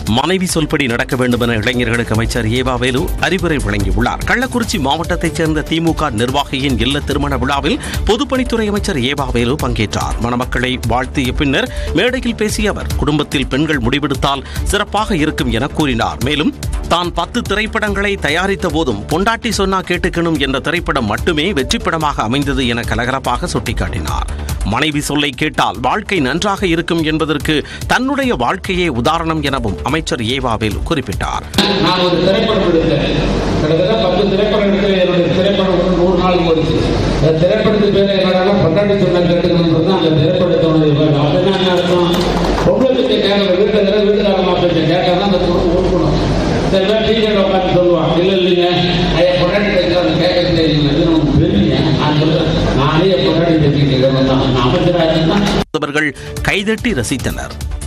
மனைவி சொல்படி நடக்க வேண்டும் என இளைஞர்களுக்கு அமைச்சர் ஏவா வேலு அறிவுரை வழங்கியுள்ளார் கள்ளக்குறிச்சி மாவட்டத்தைச் சேர்ந்த திமுக நிர்வாகியின் இல்ல திருமண விழாவில் பொதுப்பணித்துறை அமைச்சர் ஏவா வேலு பங்கேற்றார் மணமக்களை வாழ்த்திய பின்னர் மேடையில் பேசிய அவர் குடும்பத்தில் பெண்கள் முடிவெடுத்தால் சிறப்பாக இருக்கும் என கூறினார் மேலும் தான் பத்து திரைப்படங்களை தயாரித்த போதும் பொண்டாட்டி சொன்னா கேட்டுக்கணும் என்ற திரைப்படம் மட்டுமே வெற்றி படமாக அமைந்தது என கலகலப்பாக சுட்டிக்காட்டினார் மனைவி சொல்லை கேட்டால் வாழ்க்கை நன்றாக இருக்கும் என்பதற்கு தன்னுடைய வாழ்க்கையே உதாரணம் எனவும் அமைச்சர் ஏவாவேலு குறிப்பிட்டார் நான் ஒரு திரைப்படம் எடுத்தேன் கிட்டத்தட்ட பத்து திரைப்படம் எடுத்து என்னுடைய திரைப்படம் வந்து நூறு நாள் ஓடிச்சு அந்த திரைப்படத்து பேர் என்னடா பட்டாட்டி சொன்ன கேட்டுக்கணுன்றது அந்த திரைப்படத்தோடைய பேர் அப்படின்னா என்ன அர்த்தம் பொம்பளை பிச்சை கேட்கற வீட்டில் இருக்கிற வீட்டுக்காரமா பிச்சை கேட்டால் தான் அந்த பொண்ணு கொடுக்கணும் சில பேர் டீச்சர் உட்காந்து சொல்லுவான் இல்லை இல்லைங்க ஐயா பொட்டாட்டி பேசுகிற அந்த கேட்கறது இல்லைங்க இது நமக்கு பெரிய நான் சொல்றேன் நானே பொட்டாட்டி பேசிக்கிட்டு இருக்கிறேன் தான் நான் அமைச்சராக இருந்தால் அவர்கள் கைதட்டி ரசித்தனர்